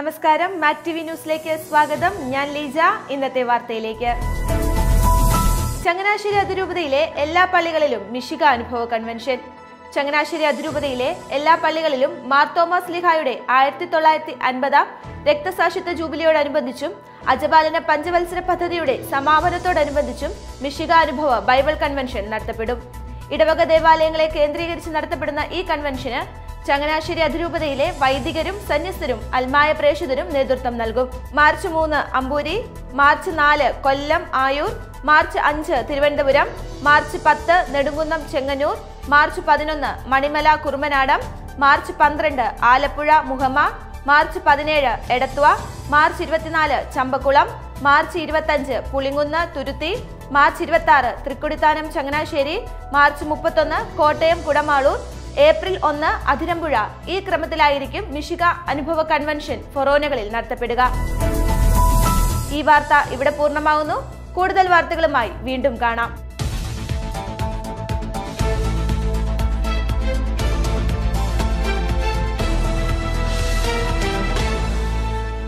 നമസ്കാരം മാറ്റ് T V ന്യൂസിലേക്ക് സ്വാഗതം ഞാൻ ലീജ ഇന്നത്തെ വാർത്തയിലേക്ക് ചങ്ങനാശ്ശേരി അതിരൂപതയിലെ എല്ലാ പള്ളികളിലും മിശിക അനുഭവ കൺവെൻഷൻ ചങ്ങനാശ്ശേരി അതിരൂപതയിലെ എല്ലാ പള്ളികളിലും മാർ തോമസ് ലിഹായുടെ ആയിരത്തി തൊള്ളായിരത്തി അൻപതാം രക്തസാക്ഷിത്വ ജൂബിലിയോടനുബന്ധിച്ചും അജപാലന പഞ്ചവത്സര പദ്ധതിയുടെ സമാപനത്തോടനുബന്ധിച്ചും മിശിക അനുഭവ ബൈബിൾ കൺവെൻഷൻ നടത്തപ്പെടും ഇടവക ദേവാലയങ്ങളെ കേന്ദ്രീകരിച്ച് നടത്തപ്പെടുന്ന ഈ കൺവെൻഷന് ചങ്ങനാശ്ശേരി അതിരൂപതയിലെ വൈദികരും സന്യസ്തരും അൽമായ പ്രേക്ഷിതരും നേതൃത്വം നൽകും മാർച്ച് മൂന്ന് അമ്പൂരി മാർച്ച് നാല് കൊല്ലം ആയൂർ മാർച്ച് അഞ്ച് തിരുവനന്തപുരം മാർച്ച് പത്ത് നെടുങ്കുന്നം ചെങ്ങന്നൂർ മാർച്ച് പതിനൊന്ന് മണിമല കുറുമനാടം മാർച്ച് പന്ത്രണ്ട് ആലപ്പുഴ മുഹമ്മ മാർച്ച് പതിനേഴ് എടത്വ മാർച്ച് ഇരുപത്തിനാല് ചമ്പക്കുളം മാർച്ച് ഇരുപത്തഞ്ച് പുളിങ്കുന്ന് തുരുത്തി മാർച്ച് ഇരുപത്തി ആറ് തൃക്കുടിത്താനം ചങ്ങനാശ്ശേരി മാർച്ച് മുപ്പത്തൊന്ന് കോട്ടയം കുടമാളൂർ ഏപ്രിൽ ഒന്ന് അതിരമ്പുഴ ഈ ക്രമത്തിലായിരിക്കും മിഷിക അനുഭവ കൺവെൻഷൻ ഫൊറോനകളിൽ നടത്തപ്പെടുക ഈ വാർത്ത ഇവിടെ പൂർണ്ണമാകുന്നു കൂടുതൽ വാർത്തകളുമായി വീണ്ടും കാണാം